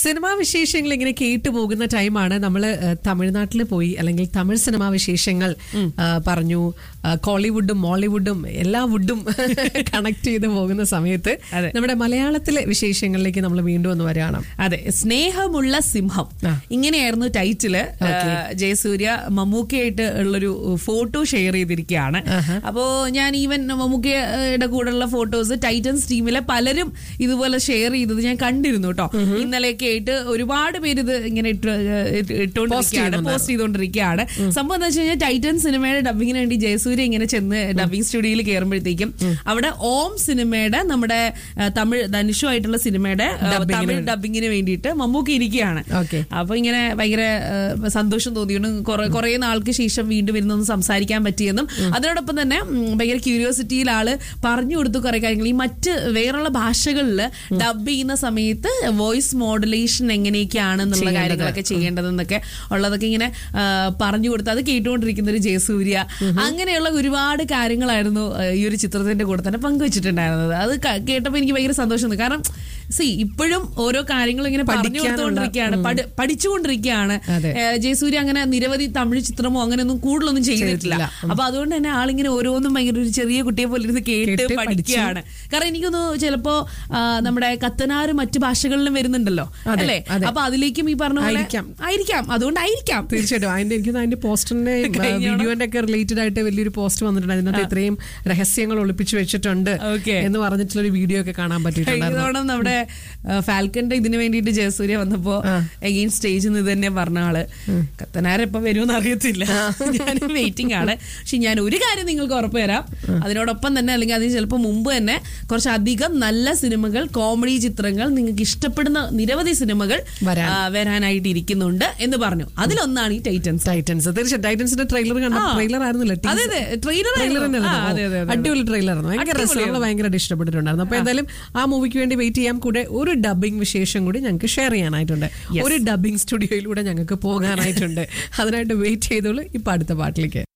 Cinema വിശേഷങ്ങൾ ഇങ്ങനെ കേട്ടു പോകുന്ന ടൈമാണ് നമ്മൾ തമിഴ്നാട്ടിൽ പോയി അല്ലെങ്കിൽ തമിഴ് സിനിമാ വിശേഷങ്ങൾ ആ, പറഞ്ഞു ആ, കോളിവുഡും മോളിവുഡും എല്ലാ വുഡും കണക്ട് ചെയ്ത് പോകുന്ന സമയത്ത് അതെ. നമ്മുടെ മലയാളത്തിലെ വിശേഷങ്ങളിലേക്ക് നമ്മൾ വീണ്ടും ഒന്ന് വരികയാണ് അതെ സ്നേഹമുള്ള സിംഹം ആ. ഇങ്ങനെയായിരുന്നു ടൈറ്റില് Okay. ആ, ജയസൂര്യ മമ്മൂക്കയായിട്ട് ഉള്ളൊരു ഫോട്ടോ ഷെയർ ചെയ്തിരിക്കുകയാണ് അപ്പോ ഞാൻ ഈവൻ മമ്മൂക്കയുടെ കൂടെയുള്ള ഫോട്ടോസ് ടൈറ്റൻസ് ടീമിലെ പലരും ഇതുപോലെ ഷെയർ ചെയ്തത് ഞാൻ കണ്ടിരുന്നു കേട്ടോ ഇന്നലെയൊക്കെ ആയിട്ട് ഒരുപാട് പേര് ഇത് ഇങ്ങനെ ഇട്ട് ഇട്ട് ഇട്ടുകൊണ്ടിരിക്കുകയാണ് ചെയ്യുന്നുണ്ടായിരുന്നു. പോസ്റ്റ് ചെയ്തുകൊണ്ടിരിക്കുകയാണ് സംഭവം എന്താ വെച്ച് കഴിഞ്ഞാൽ ടൈറ്റൻ സിനിമയുടെ ഡബിങ്ങിന് വേണ്ടി ജയസൂര്യ ഇങ്ങനെ ചെന്ന് ഡബിങ് സ്റ്റുഡിയോയിൽ കയറുമ്പോഴത്തേക്കും അവിടെ ഓം സിനിമയുടെ നമ്മുടെ ആ, തമിഴ് ധനുഷു ആയിട്ടുള്ള സിനിമയുടെ ആ, Dubbing-ന് തമിഴ് വേണ്ടി. ഡബിങ്ങിന് വേണ്ടിയിട്ട് മമ്മൂക്ക് ഇരിക്കുകയാണ് Okay. അപ്പൊ ഇങ്ങനെ ഭയങ്കര ആ, സന്തോഷം തോന്നിയിരുന്നു കുറെ കുറെ നാൾക്ക് ശേഷം വീണ്ടും ഇരുന്നൊന്ന് സംസാരിക്കാൻ പറ്റിയെന്നും അതിനോടൊപ്പം തന്നെ ഉം, ഭയങ്കര ക്യൂരിയോസിറ്റിയിൽ ആള് പറഞ്ഞു കൊടുത്തു കുറെ കാര്യങ്ങൾ ഈ മറ്റ് വേറെയുള്ള ഭാഷകളിൽ ഡബ് ചെയ്യുന്ന സമയത്ത് വോയിസ് മോഡുലേഷൻ എങ്ങനെയൊക്കെയാണെന്നുള്ള ചെയ്യേണ്ടത്. കാര്യങ്ങളൊക്കെ ചെയ്യേണ്ടതെന്നൊക്കെ ഉള്ളതൊക്കെ ഇങ്ങനെ ആ, പറഞ്ഞു കൊടുത്ത് അത് കേട്ടുകൊണ്ടിരിക്കുന്ന ഒരു ജയസൂര്യ അങ്ങനെയുള്ള ഒരുപാട് കാര്യങ്ങളായിരുന്നു ആ, ഈ ഒരു ചിത്രത്തിന്റെ കൂടെ തന്നെ പങ്കുവച്ചിട്ടുണ്ടായിരുന്നത് അത് ക- കേട്ടപ്പോൾ എനിക്ക് ഭയങ്കര സന്തോഷം തോന്നി കാരണം സി ഇപ്പോഴും ഓരോ കാര്യങ്ങളും ഇങ്ങനെ പറഞ്ഞു പഠിക്കാനുള്ള, കൊടുത്തുകൊണ്ടിരിക്കുകയാണ് പഠി- പഠിച്ചുകൊണ്ടിരിക്കുകയാണ് അതെ. ഏ, ജയസൂര്യ അങ്ങനെ നിരവധി തമിഴ് ചിത്രമോ അങ്ങനെയൊന്നും കൂടുതലൊന്നും ചെയ്തിട്ടില്ല ചെയ്തിട്ടില്ല. അപ്പൊ അതുകൊണ്ട് തന്നെ ആളിങ്ങനെ ഓരോന്നും ഭയങ്കര ഒരു ചെറിയ കുട്ടിയെ പോലെ ഇരുന്ന് കേട്ട് കേട്ട് പഠിക്കുകയാണ് കാരണം എനിക്കൊന്ന് ചിലപ്പോ ആ, നമ്മുടെ കത്തനാറ് മറ്റു ഭാഷകളിലും വരുന്നുണ്ടല്ലോ അതെ, അല്ലേ അതെ. അപ്പൊ അതിലേക്കും ഈ പറഞ്ഞ പോലെ ആയിരിക്കാം. ആയിരിക്കാം അതുകൊണ്ടായിരിക്കാം തീർച്ചയായിട്ടും അതിന്റെ എനിക്ക് അതിന്റെ പോസ്റ്ററിന്റെ കഴിഞ്ഞ വീഡിയോന്റെ ഒക്കെ റിലേറ്റഡ് ആയിട്ട് വലിയൊരു പോസ്റ്റ് വന്നിട്ടുണ്ട് അതിനകത്ത് ഇത്രയും രഹസ്യങ്ങൾ ഒളിപ്പിച്ചു വെച്ചിട്ടുണ്ട് Okay. എന്ന് പറഞ്ഞിട്ടുള്ള ഒരു വീഡിയോ ഒക്കെ കാണാൻ കഴിഞ്ഞ പറ്റിയിട്ടുണ്ടായിരുന്നു തവണ നമ്മുടെ ഫാൽക്കന്റെ ഇതിന് വേണ്ടിയിട്ട് ജയസൂര്യ വന്നപ്പോ എഗെയിൻ സ്റ്റേജിൽ നിന്ന് ഇത് തന്നെ പറഞ്ഞ ആള് കത്തനാരെപ്പോ വരുമെന്ന് അറിയത്തില്ല ഞാൻ വെയിറ്റിംഗ് ആണ് പക്ഷെ ഞാൻ ഒരു കാര്യം നിങ്ങൾക്ക് ഉറപ്പ് തരാം അതിനോടൊപ്പം തന്നെ അല്ലെങ്കിൽ അതിന് ചിലപ്പോൾ മുമ്പ് തന്നെ കുറച്ചധികം നല്ല സിനിമകൾ കോമഡി ചിത്രങ്ങൾ നിങ്ങൾക്ക് ഇഷ്ടപ്പെടുന്ന നിരവധി സിനിമകൾ വരാൻ. ആ, വരാനായിട്ട് ഇരിക്കുന്നുണ്ട് എന്ന് പറഞ്ഞു അതിലൊന്നാണ് ഈ ടൈറ്റൻസ് ടൈറ്റൻസ് തീർച്ചയായും ടൈറ്റൻസിന്റെ ട്രെയിലർ കണ്ട ആ. ട്രെയിലർ ആയിരുന്നില്ല അതെ അതെ ട്രെയിലർ ട്രെയിലർ അടിപൊളി ട്രെയിലർ ആയിരുന്നു ഭയങ്കര രസമുള്ള ഭയങ്കരമായിട്ട് ഇഷ്ടപ്പെട്ടിട്ടുണ്ടായിരുന്നു അപ്പൊ എന്തായാലും ആ മൂവിക്ക് വേണ്ടി വെയിറ്റ് ചെയ്യാം കൂടെ ഒരു ഡബിംഗ് വിശേഷം കൂടി ഞങ്ങൾക്ക് ഷെയർ ചെയ്യാനായിട്ടുണ്ട് ഒരു ഡബിംഗ് സ്റ്റുഡിയോയിലൂടെ ഞങ്ങൾക്ക് പോകാനായിട്ടുണ്ട് അതിനായിട്ട് വെയിറ്റ് ചെയ്തോളൂ ഇപ്പൊ അടുത്ത പാട്ടിലേക്ക്